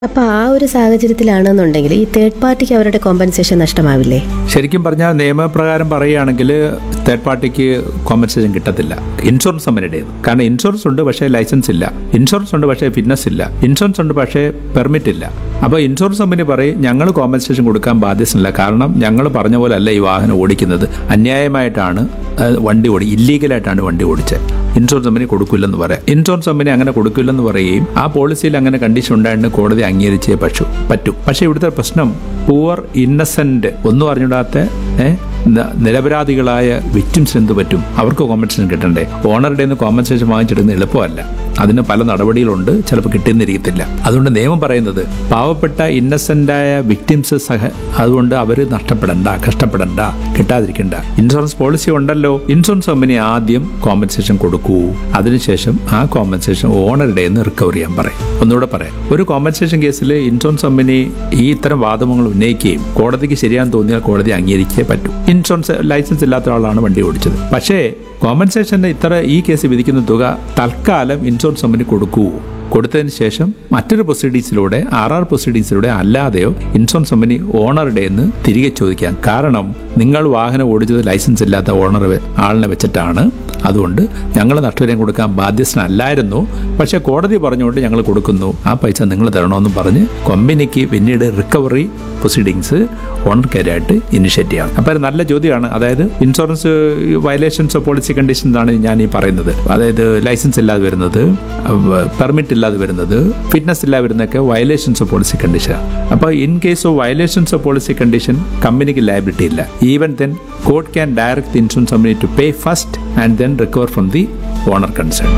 അപ്പൊ ആ ഒരു സാഹചര്യത്തിലാണെന്നുണ്ടെങ്കിൽ ഈ തേർഡ് പാർട്ടിക്ക് അവരുടെ കോമ്പൻസേഷൻ നഷ്ടമാവില്ലേ ശരിക്കും പറഞ്ഞാൽ നിയമപ്രകാരം പറയുകയാണെങ്കിൽ തേർഡ് പാർട്ടിക്ക് കോമ്പൻസേഷൻ കിട്ടത്തില്ല ഇൻഷുറൻസ് കമ്പനിയുടേത് കാരണം ഇൻഷുറൻസ് ഉണ്ട് പക്ഷേ ലൈസൻസ് ഇല്ല ഇൻഷുറൻസ് ഉണ്ട് പക്ഷേ ഫിറ്റ്നസ് ഇല്ല ഇൻഷുറൻസ് ഉണ്ട് പക്ഷേ പെർമിറ്റ് ഇല്ല അപ്പോൾ ഇൻഷുറൻസ് കമ്പനി പറയും ഞങ്ങൾ കോമ്പൻസേഷൻ കൊടുക്കാൻ ബാധ്യസ്ഥല്ല കാരണം ഞങ്ങൾ പറഞ്ഞ പോലെ അല്ല ഈ വാഹനം ഓടിക്കുന്നത് അന്യായമായിട്ടാണ് അത് വണ്ടി ഓടി ഇല്ലീഗലായിട്ടാണ് വണ്ടി ഓടിച്ചത് ഇൻഷുറൻസ് കമ്പനി കൊടുക്കില്ലെന്ന് പറയാം ഇൻഷുറൻസ് കമ്പനി അങ്ങനെ കൊടുക്കില്ലെന്ന് പറയുകയും ആ പോളിസിയിൽ അങ്ങനെ കണ്ടീഷൻ ഉണ്ടായിട്ട് കോടതി അംഗീകരിച്ചേ പറ്റൂ പറ്റും പക്ഷേ ഇവിടുത്തെ പ്രശ്നം പൂവർ ഇന്നസെന്റ് ഒന്നും അറിഞ്ഞിടാത്ത ഏഹ് ന- നിരപരാധികളായ വിക്ടിംസിന് എന്ത് പറ്റും അവർക്ക് കോമ്പൻസേഷൻ കിട്ടണ്ടേ ഓണറുടെ നിന്ന് കോമ്പൻസേഷൻ വാങ്ങിച്ചിടുന്ന എളുപ്പമല്ല അതിന് പല നടപടികളുണ്ട് ചിലപ്പോൾ കിട്ടുന്നിരിക്കത്തില്ല അതുകൊണ്ട് നിയമം പറയുന്നത് പാവപ്പെട്ട ഇന്നസെന്റായ വിക്ടിംസ് സഹ അതുകൊണ്ട് അവർ നഷ്ടപ്പെടണ്ട കഷ്ടപ്പെടണ്ട കിട്ടാതിരിക്കണ്ട ഇൻഷുറൻസ് പോളിസി ഉണ്ടല്ലോ ഇൻഷുറൻസ് കമ്പനി ആദ്യം കോമ്പൻസേഷൻ കൊടുക്കൂ അതിനുശേഷം ആ കോമ്പൻസേഷൻ ഓണറുടെ നിന്ന് റിക്കവർ ചെയ്യാൻ പറയും ഒന്നുകൂടെ പറയാം ഒരു കോമ്പൻസേഷൻ കേസിൽ ഇൻഷുറൻസ് കമ്പനി ഈ ഇത്തരം വാദങ്ങൾ ഉന്നയിക്കുകയും കോടതിക്ക് ശരിയാന്ന് തോന്നിയാൽ കോടതി അംഗീകരിച്ചേ പറ്റൂ ഇൻഷുറൻസ് ലൈസൻസ് ഇല്ലാത്ത ആളാണ് വണ്ടി ഓടിച്ചത് പക്ഷേ കോമ്പൻസേഷന്റെ ഇത്ര ഈ കേസ് വിധിക്കുന്ന തുക തൽക്കാലം ഇൻഷുറൻസ് കമ്പനി കൊടുക്കൂ കൊടുത്തതിന് ശേഷം മറ്റൊരു പ്രൊസീഡിങ്സിലൂടെ ആർ ആർ പ്രൊസീഡിങ്സിലൂടെ അല്ലാതെയോ ഇൻഷുറൻസ് കമ്പനി ഓണറുടെ നിന്ന് തിരികെ ചോദിക്കാം കാരണം നിങ്ങൾ വാഹനം ഓടിച്ചത് ലൈസൻസ് ഇല്ലാത്ത ഓണർ ആളിനെ വെച്ചിട്ടാണ് അതുകൊണ്ട് ഞങ്ങൾ നഷ്ടപരിഹാരം കൊടുക്കാൻ ബാധ്യസ്ഥനല്ലായിരുന്നു പക്ഷെ കോടതി പറഞ്ഞുകൊണ്ട് ഞങ്ങൾ കൊടുക്കുന്നു ആ പൈസ നിങ്ങൾ തരണമെന്നും പറഞ്ഞ് കമ്പനിക്ക് പിന്നീട് റിക്കവറി പ്രൊസീഡിങ്സ് ഓണർക്കെതിരായിട്ട് ഇനിഷ്യേറ്റ് ചെയ്യാം അപ്പോൾ അത് നല്ല ചോദ്യമാണ് അതായത് insurance violations of policy conditions ആണ് ഞാൻ ഈ പറയുന്നത് അതായത് ലൈസൻസ് ഇല്ലാതെ വരുന്നത് പെർമിറ്റ് ഇല്ലാതെ വരുന്നത് ഫിറ്റ്നസ് ഇല്ലാതെ വരുന്നതൊക്കെ വയലേഷൻസ് ഓഫ് പോളിസി കണ്ടീഷൻ അപ്പോൾ in case of violations of policy condition കമ്പനിക്ക് ലയബിലിറ്റി ഇല്ല even then court can direct the insurance company to pay first and then recover from the owner concern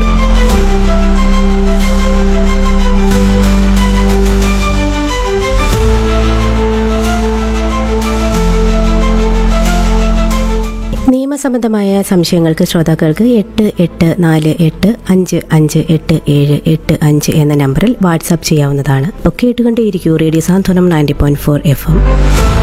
നിയമസംബന്ധമായ സംശയങ്ങൾക്ക് ശ്രോതാക്കൾക്ക് എട്ട് എട്ട് നാല് എട്ട് അഞ്ച് അഞ്ച് എട്ട് ഏഴ് എട്ട് അഞ്ച് എന്ന നമ്പറിൽ വാട്സാപ്പ് ചെയ്യാവുന്നതാണ് ഒക്കെ കേട്ടുകൊണ്ടേയിരിക്കൂ radio Santhwanam ninety point four F M